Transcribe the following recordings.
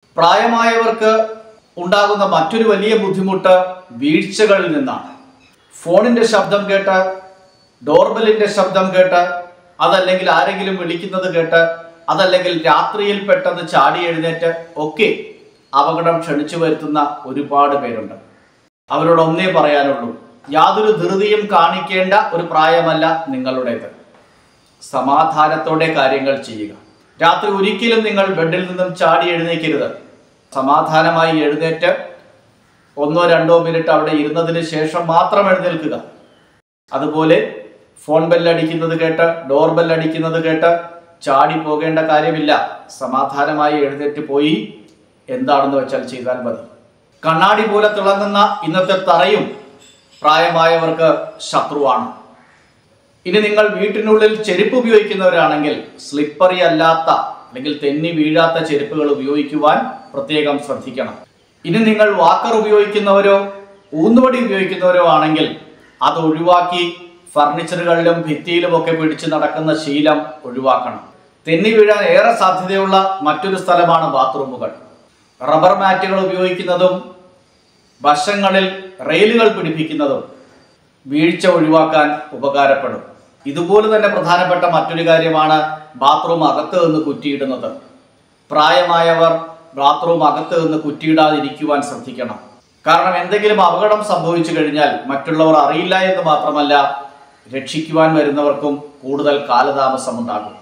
പ്രായമായവർക്ക് ഉണ്ടാകുന്ന മറ്റൊരു വലിയ ബുദ്ധിമുട്ട് വീഴ്ചകളിൽ നിന്നാണ് ഫോണിന്റെ ശബ്ദം കേട്ട് ഡോർബെല്ലിന്റെ ശബ്ദം കേട്ട് അതല്ലെങ്കിൽ ആരെങ്കിലും വിളിക്കുന്നത് കേട്ട് അതല്ലെങ്കിൽ രാത്രിയിൽ പെട്ടെന്ന് ചാടി എഴുന്നേറ്റ് ഒക്കെ അപകടം ക്ഷണിച്ചു വരുത്തുന്ന ഒരുപാട് പേരുണ്ട് അവരോട് ഒന്നേ പറയാനുള്ളൂ യാതൊരു ധൃതിയും കാണിക്കേണ്ട ഒരു പ്രായമല്ല നിങ്ങളുടേത് സമാധാനത്തോടെ കാര്യങ്ങൾ ചെയ്യുക രാത്രി ഒരിക്കലും നിങ്ങൾ ബെഡിൽ നിന്നും ചാടി എഴുന്നേക്കരുത് സമാധാനമായി എഴുന്നേറ്റ് ഒന്നോ രണ്ടോ മിനിറ്റ് അവിടെ ഇരുന്നതിന് ശേഷം മാത്രം എഴുന്നേൽക്കുക അതുപോലെ ഫോൺ ബെല്ലടിക്കുന്നത് കേട്ട് ഡോർ ബെല്ലടിക്കുന്നത് കേട്ട് ചാടി പോകേണ്ട കാര്യമില്ല സമാധാനമായി എഴുന്നേറ്റ് പോയി എന്താണെന്ന് വെച്ചാൽ ചെയ്താൽ മതി കണ്ണാടി പോലെ തിളങ്ങുന്ന ഇന്നത്തെ തറയും പ്രായമായവർക്ക് ശത്രുവാണ് ഇനി നിങ്ങൾ വീട്ടിനുള്ളിൽ ചെരുപ്പ് ഉപയോഗിക്കുന്നവരാണെങ്കിൽ സ്ലിപ്പറി അല്ലാത്ത അല്ലെങ്കിൽ തെന്നി വീഴാത്ത ചെരുപ്പുകൾ ഉപയോഗിക്കുവാൻ പ്രത്യേകം ശ്രദ്ധിക്കണം ഇനി നിങ്ങൾ വാക്കർ ഉപയോഗിക്കുന്നവരോ ഊന്നുവടി ഉപയോഗിക്കുന്നവരോ ആണെങ്കിൽ അത് ഒഴിവാക്കി ഫർണിച്ചറുകളിലും ഭിത്തിയിലും ഒക്കെ പിടിച്ച് നടക്കുന്ന ശീലം ഒഴിവാക്കണം തെന്നി വീഴാൻ ഏറെ സാധ്യതയുള്ള മറ്റൊരു സ്ഥലമാണ് ബാത്റൂമുകൾ റബ്ബർ മാറ്റുകൾ ഉപയോഗിക്കുന്നതും വശങ്ങളിൽ റെയിലുകൾ പിടിപ്പിക്കുന്നതും വീഴ്ച ഒഴിവാക്കാൻ ഉപകാരപ്പെടും ഇതുപോലെ തന്നെ പ്രധാനപ്പെട്ട മറ്റൊരു കാര്യമാണ് ബാത്റൂം അകത്ത് നിന്ന് കുറ്റിയിടുന്നത് പ്രായമായവർ ബാത്റൂം അകത്ത് നിന്ന് കുറ്റിയിടാതിരിക്കുവാൻ ശ്രദ്ധിക്കണം കാരണം എന്തെങ്കിലും അപകടം സംഭവിച്ചു കഴിഞ്ഞാൽ മറ്റുള്ളവർ അറിയില്ല എന്ന് മാത്രമല്ല രക്ഷിക്കുവാൻ വരുന്നവർക്കും കൂടുതൽ കാലതാമസം ഉണ്ടാകും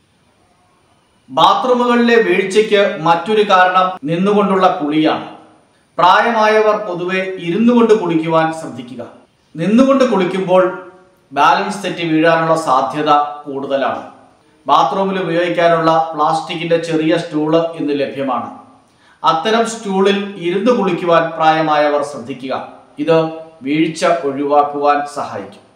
ബാത്റൂമുകളിലെ വീഴ്ചയ്ക്ക് മറ്റൊരു കാരണം നിന്നുകൊണ്ടുള്ള കുളിയാണ് പ്രായമായവർ പൊതുവെ ഇരുന്നു കൊണ്ട് കുളിക്കുവാൻ ശ്രദ്ധിക്കുക നിന്നുകൊണ്ട് കുളിക്കുമ്പോൾ ബാലൻസ് തെറ്റി വീഴാനുള്ള സാധ്യത കൂടുതലാണ് ബാത്റൂമിൽ ഉപയോഗിക്കാനുള്ള പ്ലാസ്റ്റിക്കിന്റെ ചെറിയ സ്റ്റൂള് ഇന്ന് ലഭ്യമാണ് അത്തരം സ്റ്റൂളിൽ ഇരുന്ന് കുളിക്കുവാൻ പ്രായമായവർ ശ്രദ്ധിക്കുക ഇത് വീഴ്ച ഒഴിവാക്കുവാൻ സഹായിക്കും